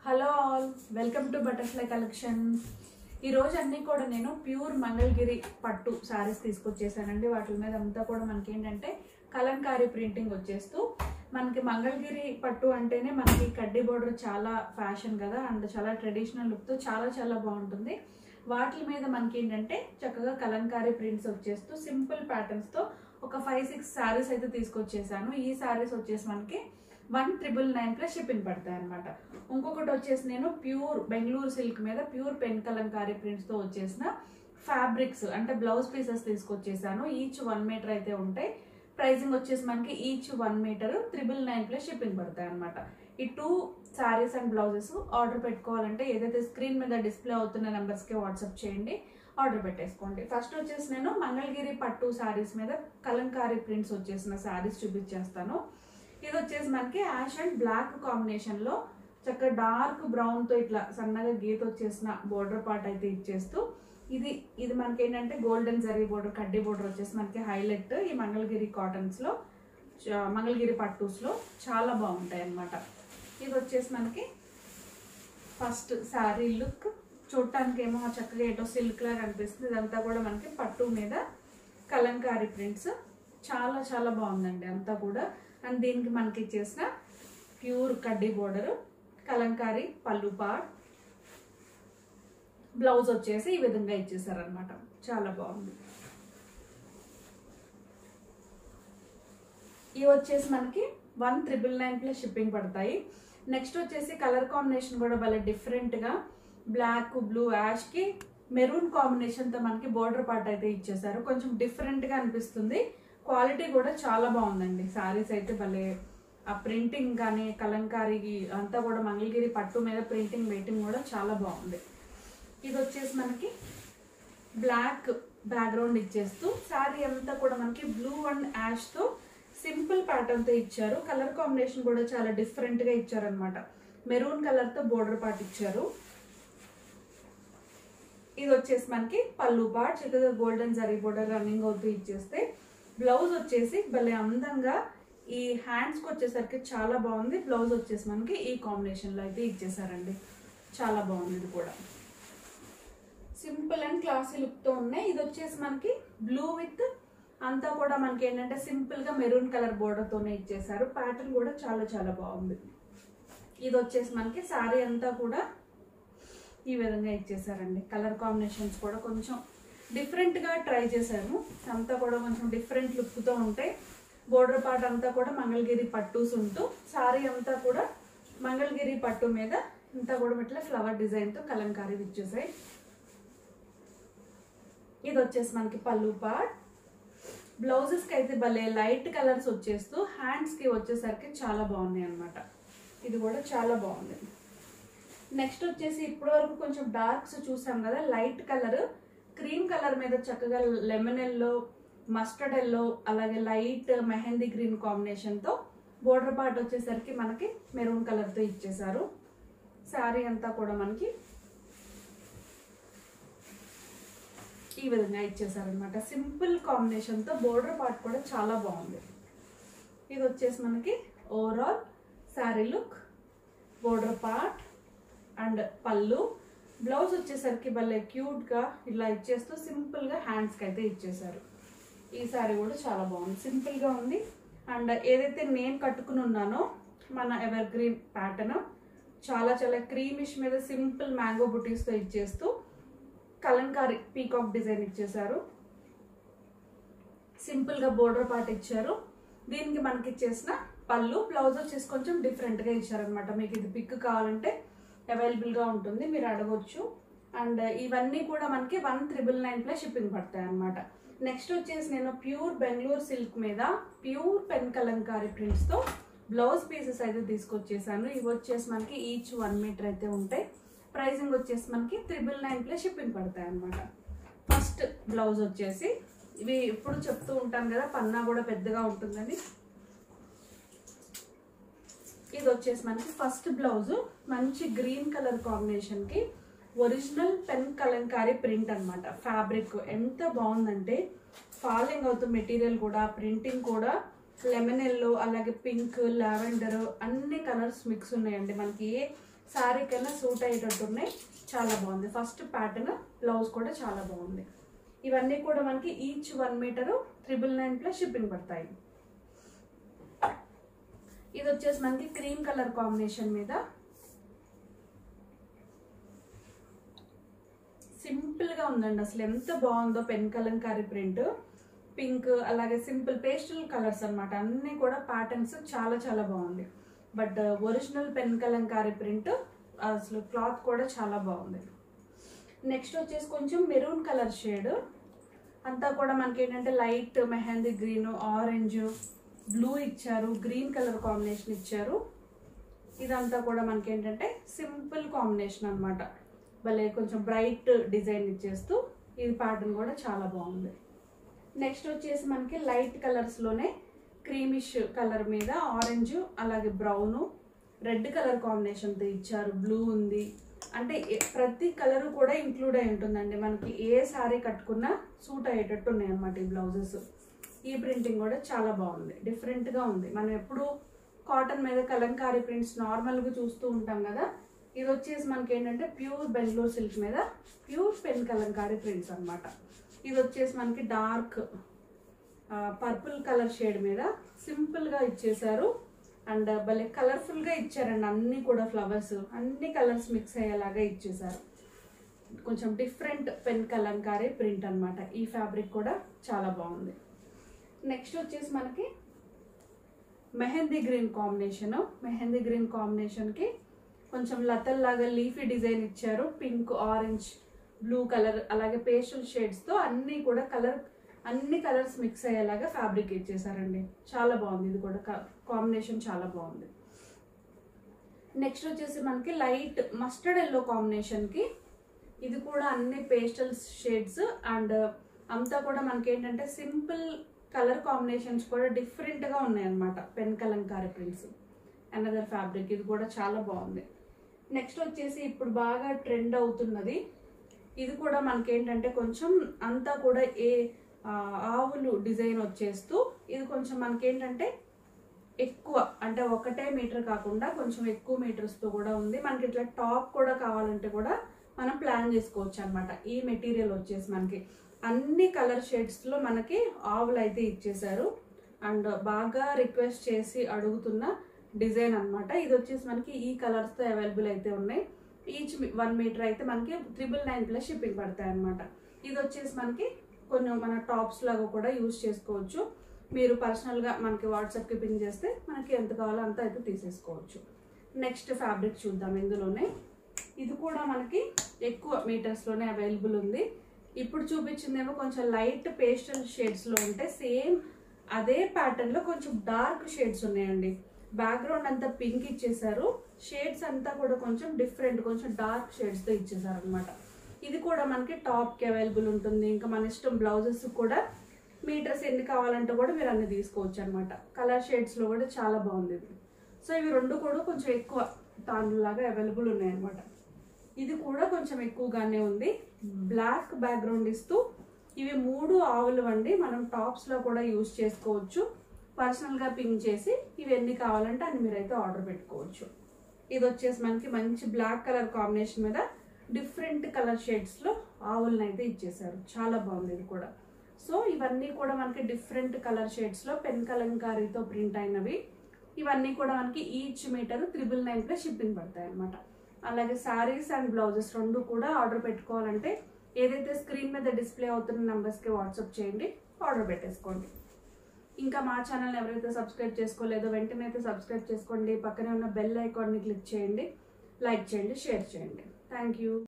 hello all welcome to butterfly collection ఈ రోజు అన్నీ కూడా నేను ప్యూర్ మంగళగిరి పట్టు శారీస్ తీసుకొచ్చేసానండి వాటి మీద అంతా కూడా మనకి ఏంటంటే కలంకారీ ప్రింటింగ్ వచ్చేస్తూ మనకి మంగళగిరి పట్టు అంటేనే మనకి కడ్డీ బోర్డర్ చాలా ఫ్యాషన్ కదా అండ్ చాలా ట్రెడిషనల్ లుక్తో చాలా చాలా బాగుంటుంది వాటి మీద మనకి ఏంటంటే చక్కగా కలంకారీ ప్రింట్స్ వచ్చేస్తూ సింపుల్ ప్యాటర్న్స్తో ఒక ఫైవ్ సిక్స్ శారీస్ అయితే తీసుకొచ్చేసాను ఈ శారీస్ వచ్చేసి మనకి one triple nine plus shipping పడతాయి అనమాట ఇంకొకటి వచ్చేసి నేను ప్యూర్ బెంగళూరు సిల్క్ మీద ప్యూర్ పెన్ కలంకారీ ప్రింట్స్తో వచ్చేసిన ఫ్యాబ్రిక్స్ అంటే బ్లౌజ్ పీసెస్ తీసుకొచ్చేసాను ఈచ్ వన్ మీటర్ అయితే ఉంటాయి ప్రైసింగ్ వచ్చేసి మనకి each one meter triple nine plus shipping పడతాయి అనమాట ఈ two saris and blouses order పెట్టుకోవాలంటే ఏదైతే స్క్రీన్ మీద డిస్ప్లే అవుతున్న నెంబర్స్కి వాట్సాప్ చేయండి ఆర్డర్ పెట్టేసుకోండి ఫస్ట్ వచ్చేసి నేను మంగళగిరి పట్టు శారీస్ మీద కలంకారీ ప్రింట్స్ వచ్చేసిన శారీస్ చూపించేస్తాను ఇది వచ్చేసి మనకి యాష్ అండ్ బ్లాక్ కాంబినేషన్ లో చక్కగా డార్క్ బ్రౌన్ తో ఇట్లా సన్నగా గీత వచ్చేసిన బోర్డర్ పార్ట్ అయితే ఇచ్చేస్తూ ఇది ఇది మనకి ఏంటంటే గోల్డెన్ జరీ బోర్డర్ కడ్డీ బోర్డర్ వచ్చేసి మనకి హైలైట్ ఈ మంగళగిరి కాటన్స్ లో చ- మంగళగిరి పట్టూస్ లో చాలా బాగుంటాయి అన్నమాట ఇది వచ్చేసి మనకి ఫస్ట్ శారీ లుక్ చూడటానికి ఏమో చక్కగా ఏటో సిల్క్ లాగా అనిపిస్తుంది ఇదంతా కూడా మనకి పట్టు మీద కలంకారీ ప్రింట్స్ చాలా చాలా బాగుందండి అంతా కూడా అండ్ దీనికి మనకి ఇచ్చేసిన ప్యూర్ కడ్డీ బోర్డర్ కలంకారీ పళ్ళు పార్ బ్లౌజ్ వచ్చేసి ఈ విధంగా ఇచ్చేసారనమాట చాలా బాగుంది ఇవి వచ్చేసి మనకి one triple nine plus shipping పడతాయి నెక్స్ట్ వచ్చేసి కలర్ కాంబినేషన్ కూడా భలే డిఫరెంట్గా బ్లాక్ బ్లూ యాష్కి మెరూన్ కాంబినేషన్తో మనకి బోర్డర్ పార్ట్ అయితే ఇచ్చేసారు కొంచెం డిఫరెంట్గా అనిపిస్తుంది క్వాలిటీ కూడా చాలా బాగుందండి సారీస్ అయితే భలే ఆ ప్రింటింగ్ కానీ కలంకారీ అంతా కూడా మంగళగిరి పట్టు మీద ప్రింటింగ్ వెయిటింగ్ కూడా చాలా బాగుంది ఇది వచ్చేసి మనకి బ్లాక్ బ్యాక్గ్రౌండ్ ఇచ్చేస్తూ శారీ అంతా కూడా మనకి బ్లూ అండ్ యాష్ తో సింపుల్ ప్యాటర్న్ తో ఇచ్చారు కలర్ కాంబినేషన్ కూడా చాలా డిఫరెంట్ గా ఇచ్చారనమాట మెరూన్ కలర్ తో బోర్డర్ పార్ట్ ఇచ్చారు ఇది వచ్చేసి మనకి పళ్ళు పార్ట్ చక్కగా గోల్డెన్ జరీ బోర్డర్ రన్నింగ్ అవుతూ ఇచ్చేస్తే బ్లౌజ్ వచ్చేసి భలే అందంగా ఈ హ్యాండ్స్కి వచ్చేసరికి చాలా బాగుంది బ్లౌజ్ వచ్చేసి మనకి ఈ కాంబినేషన్లో అయితే ఇచ్చేసారండి చాలా బాగుంది ఇది కూడా సింపుల్ అండ్ క్లాసీ లుక్ తో ఉన్నాయి ఇది వచ్చేసి మనకి బ్లూ విత్ అంతా కూడా మనకి ఏంటంటే సింపుల్ గా మెరూన్ కలర్ బోర్డర్ తోనే ఇచ్చేసారు ప్యాటర్న్ కూడా చాలా చాలా బాగుంది ఇది వచ్చేసి మనకి శారీ అంతా కూడా ఈ విధంగా ఇచ్చేసారండి కలర్ కాంబినేషన్స్ కూడా కొంచెం డిఫరెంట్ గా ట్రై చేశాను అంతా కూడా కొంచెం డిఫరెంట్ లుక్ తో ఉంటాయి బోర్డర్ పార్ట్ అంతా కూడా మంగళగిరి పట్టూస్ ఉంటూ శారీ అంతా కూడా మంగళగిరి పట్టు మీద ఇంతా కూడా ఇట్లా ఫ్లవర్ డిజైన్ తో కలంకారీ ఇచ్చేసాయి ఇది వచ్చేసి మనకి పళ్ళు పార్ట్ బ్లౌజెస్ కి అయితే భలే లైట్ కలర్స్ వచ్చేస్తూ హ్యాండ్స్ కి వచ్చేసరికి చాలా బాగున్నాయి అన్నమాట ఇది కూడా చాలా బాగుంది నెక్స్ట్ వచ్చేసి ఇప్పటి వరకు కొంచెం డార్క్స్ చూసాం కదా లైట్ కలర్ క్రీమ్ కలర్ మీద చక్కగా లెమన్ ఎల్లో మస్టర్డ్ ఎల్లో అలాగే లైట్ మెహందీ గ్రీన్ కాంబినేషన్ తో బోర్డర్ పార్ట్ వచ్చేసరికి మనకి మెరూన్ కలర్ తో ఇచ్చేసారు శారీ అంతా కూడా మనకి ఈ విధంగా ఇచ్చేసారనమాట సింపుల్ కాంబినేషన్తో బోర్డర్ పార్ట్ కూడా చాలా బాగుంది ఇది వచ్చేసి మనకి overall sari look border part and పళ్ళు బ్లౌజ్ వచ్చేసరికి భలే క్యూట్గా ఇలా ఇచ్చేస్తూ సింపుల్గా హ్యాండ్స్కి అయితే ఇచ్చేసారు ఈ శారీ కూడా చాలా బాగుంది సింపుల్గా ఉంది అండ్ ఏదైతే నేను కట్టుకుని ఉన్నానో మన ఎవర్ గ్రీన్ ప్యాటర్న్ చాలా చాలా క్రీమిష్ మీద సింపుల్ మ్యాంగో బుటీస్తో ఇచ్చేస్తూ కలంకారీ పీకాక్ డిజైన్ ఇచ్చేసారు సింపుల్ గా బోర్డర్ పార్ట్ ఇచ్చారు దీనికి మనకి ఇచ్చేసిన పళ్ళు బ్లౌజ్ వచ్చేసి కొంచెం డిఫరెంట్ గా ఇచ్చారనమాట మీకు ఇది పిక్ కావాలంటే అవైలబుల్ గా ఉంటుంది మీరు అడగొచ్చు అండ్ ఇవన్నీ కూడా మనకి one triple nine plus shipping పడతాయి అనమాట నెక్స్ట్ వచ్చేసి నేను ప్యూర్ బెంగళూరు సిల్క్ మీద ప్యూర్ పెన్ కలంకారీ ప్రింట్స్ తో బ్లౌజ్ పీసెస్ అయితే తీసుకొచ్చేసాను ఇవి వచ్చేసి మనకి ఈచ్ వన్ మీటర్ అయితే ఉంటాయి ప్రైసింగ్ వచ్చేసి మనకి త్రిబుల్ నైన్ ప్లస్ షిప్పింగ్ పడతాయి అనమాట ఫస్ట్ బ్లౌజ్ వచ్చేసి ఇవి ఎప్పుడు చెప్తూ ఉంటాను కదా పన్నా కూడా పెద్దగా ఉంటుందని ఇది వచ్చేసి మనకి ఫస్ట్ బ్లౌజ్ మంచి గ్రీన్ కలర్ కాంబినేషన్ కి ఒరిజినల్ పెన్ కలంకారీ ప్రింట్ అన్నమాట ఫ్యాబ్రిక్ ఎంత బాగుందంటే ఫాలింగ్ అవుతున్న మెటీరియల్ కూడా ప్రింటింగ్ కూడా లెమన్ ఎల్లో అలాగే పింక్ లావెండర్ అన్ని కలర్స్ మిక్స్ ఉన్నాయండి మనకి ఏ శారీ కన్నా సూట్ అయ్యేటట్టు ఉన్నాయి చాలా బాగుంది ఫస్ట్ ప్యాటర్న్ బ్లౌజ్ కూడా చాలా బాగుంది ఇవన్నీ కూడా మనకి each one meter triple nine plus shipping పడతాయి ఇది వచ్చేసి మనకి క్రీమ్ కలర్ కాంబినేషన్ మీద సింపుల్ గా ఉందండి అసలు ఎంత బాగుందో పెన్ కలంకారీ ప్రింట్ పింక్ అలాగే సింపుల్ పేస్టల్ కలర్స్ అన్నమాట అన్ని కూడా ప్యాటర్న్స్ చాలా చాలా బాగుంది but original pen Kalamkari print అసలు క్లాత్ కూడా చాలా బాగుంది నెక్స్ట్ వచ్చేసి కొంచెం మెరూన్ కలర్ షేడ్ అంతా కూడా మనకి ఏంటంటే light mehndi green orange blue ఇచ్చారు గ్రీన్ కలర్ కాంబినేషన్ ఇచ్చారు ఇదంతా కూడా మనకి ఏంటంటే సింపుల్ కాంబినేషన్ అన్నమాట భలే కొంచెం బ్రైట్ డిజైన్ ఇచ్చేస్తూ ఇది ప్యాటర్న్ కూడా చాలా బాగుంది నెక్స్ట్ వచ్చేసి మనకి లైట్ కలర్స్లోనే క్రీమిష్ కలర్ మీద ఆరెంజ్ అలాగే బ్రౌన్ రెడ్ కలర్ కాంబినేషన్తో ఇచ్చారు బ్లూ ఉంది అంటే ఏ- ప్రతి కలర్ కూడా ఇంక్లూడ్ అయి ఉంటుందండి మనకి ఏ సారీ కట్టుకున్నా సూట్ అయ్యేటట్టు ఉన్నాయి అనమాట ఈ బ్లౌజెస్ ఈ ప్రింటింగ్ కూడా చాలా బాగుంది డిఫరెంట్గా ఉంది మనం ఎప్పుడు కాటన్ మీద కలంకారీ ప్రింట్స్ నార్మల్గా చూస్తూ ఉంటాం కదా ఇది వచ్చేసి మనకి ఏంటంటే ప్యూర్ బెంగళూరు సిల్క్ మీద ప్యూర్ పెన్ కలంకారీ ప్రింట్స్ అన్నమాట ఇది వచ్చేసి మనకి డార్క్ పర్పుల్ కలర్ షేడ్ మీద సింపుల్గా ఇచ్చేసారు అండ్ భలే కలర్ఫుల్గా ఇచ్చారండి అన్ని కూడా ఫ్లవర్స్ అన్ని కలర్స్ మిక్స్ అయ్యేలాగా ఇచ్చేసారు కొంచెం డిఫరెంట్ పెన్ కలంకారీ ప్రింట్ అన్నమాట ఈ ఫ్యాబ్రిక్ కూడా చాలా బాగుంది నెక్స్ట్ వచ్చేసి మనకి mehndi green combination mehndi green కాంబినేషన్కి కొంచెం లతల్లాగా లీఫీ డిజైన్ ఇచ్చారు పింక్ ఆరెంజ్ బ్లూ కలర్ అలాగే పేస్టల్ షేడ్స్తో అన్నీ కూడా కలర్ అన్ని కలర్స్ మిక్స్ అయ్యేలాగా ఫ్యాబ్రిక్ ఇచ్చేసారండి చాలా బాగుంది ఇది కూడా కాంబినేషన్ చాలా బాగుంది నెక్స్ట్ వచ్చేసి మనకి లైట్ మస్టర్డ్ ఎల్లో కాంబినేషన్కి ఇది కూడా అన్ని పేస్టల్ షేడ్స్ అండ్ అంతా కూడా మనకి ఏంటంటే సింపుల్ కలర్ కాంబినేషన్స్ కూడా డిఫరెంట్గా ఉన్నాయన్నమాట pen Kalamkari prints another fabric ఇది కూడా చాలా బాగుంది నెక్స్ట్ వచ్చేసి ఇప్పుడు బాగా ట్రెండ్ అవుతున్నది ఇది కూడా మనకి ఏంటంటే కొంచెం అంతా కూడా ఏ ఆ, ఆవులు డిజైన్ వచ్చేస్తూ ఇది కొంచెం మనకి ఏంటంటే ఎక్కువ అంటే ఒకటే మీటర్ కాకుండా కొంచెం ఎక్కువ మీటర్స్తో కూడా ఉంది మనకి ఇట్లా టాప్ కూడా కావాలంటే కూడా మనం ప్లాన్ చేసుకోవచ్చు అనమాట ఈ మెటీరియల్ వచ్చేసి మనకి అన్ని కలర్ షేడ్స్లో మనకి ఆవులు అయితే ఇచ్చేసారు అండ్ బాగా రిక్వెస్ట్ చేసి అడుగుతున్న డిజైన్ అన్నమాట ఇది వచ్చేసి మనకి ఈ కలర్స్తో అవైలబుల్ అయితే ఉన్నాయి ఈచ్ వన్ మీటర్ అయితే మనకి త్రిబుల్ నైన్ ప్లస్ షిప్పింగ్ పడతాయి అనమాట ఇది వచ్చేసి మనకి కొన్ని మన టాప్స్ లాగా కూడా యూజ్ చేసుకోవచ్చు మీరు పర్సనల్గా మనకి వాట్సాప్కి పిన్ చేస్తే మనకి ఎంత కావాలో అంత అయితే తీసేసుకోవచ్చు నెక్స్ట్ ఫ్యాబ్రిక్ చూద్దాం ఇందులోనే ఇది కూడా మనకి ఎక్కువ మీటర్స్లోనే అవైలబుల్ ఉంది ఇప్పుడు చూపించిందేమో కొంచెం లైట్ పేస్టల్ షేడ్స్లో ఉంటే సేమ్ అదే ప్యాటర్న్లో కొంచెం డార్క్ షేడ్స్ ఉన్నాయండి బ్యాక్గ్రౌండ్ అంతా పింక్ ఇచ్చేసారు షేడ్స్ అంతా కూడా కొంచెం డిఫరెంట్ కొంచెం డార్క్ షేడ్స్తో ఇచ్చేసారు అనమాట ఇది కూడా మనకి టాప్కి అవైలబుల్ ఉంటుంది ఇంకా మన ఇష్టం బ్లౌజెస్ కూడా మీటర్స్ ఎన్ని కావాలంటే కూడా మీరు అన్ని తీసుకోవచ్చు అనమాట కలర్ షేడ్స్లో కూడా చాలా బాగుంది ఇది సో ఇవి రెండు కూడా కొంచెం ఎక్కువ తాండ్లాగా అవైలబుల్ ఉన్నాయన్నమాట ఇది కూడా కొంచెం ఎక్కువగానే ఉంది బ్లాక్ బ్యాక్గ్రౌండ్ ఇస్తూ ఇవి మూడు ఆవులు అండి మనం టాప్స్లో కూడా యూజ్ చేసుకోవచ్చు పర్సనల్గా పింక్ చేసి ఇవి ఎన్ని కావాలంటే అన్ని మీరైతే ఆర్డర్ పెట్టుకోవచ్చు ఇది వచ్చేసి మనకి మంచి బ్లాక్ కలర్ కాంబినేషన్ మీద డిఫరెంట్ కలర్ షేడ్స్లో ఆవులను అయితే ఇచ్చేసారు చాలా బాగుంది ఇది కూడా సో ఇవన్నీ కూడా మనకి డిఫరెంట్ కలర్ షేడ్స్లో పెన్ కలంకారీతో ప్రింట్ అయినవి ఇవన్నీ కూడా మనకి each meter triple nine plus shipping పడతాయి అనమాట అలాగే శారీస్ అండ్ బ్లౌజెస్ రెండు కూడా ఆర్డర్ పెట్టుకోవాలంటే ఏదైతే స్క్రీన్ మీద డిస్ప్లే అవుతున్న నెంబర్స్కి వాట్సాప్ చేయండి ఆర్డర్ పెట్టేసుకోండి ఇంకా మా ఛానల్ ఎవరైతే సబ్స్క్రైబ్ చేసుకోలేదో వెంటనే అయితే సబ్స్క్రైబ్ చేసుకోండి పక్కనే ఉన్న బెల్ ఐకాన్ని క్లిక్ చేయండి లైక్ చేయండి షేర్ చేయండి థ్యాంక్ యూ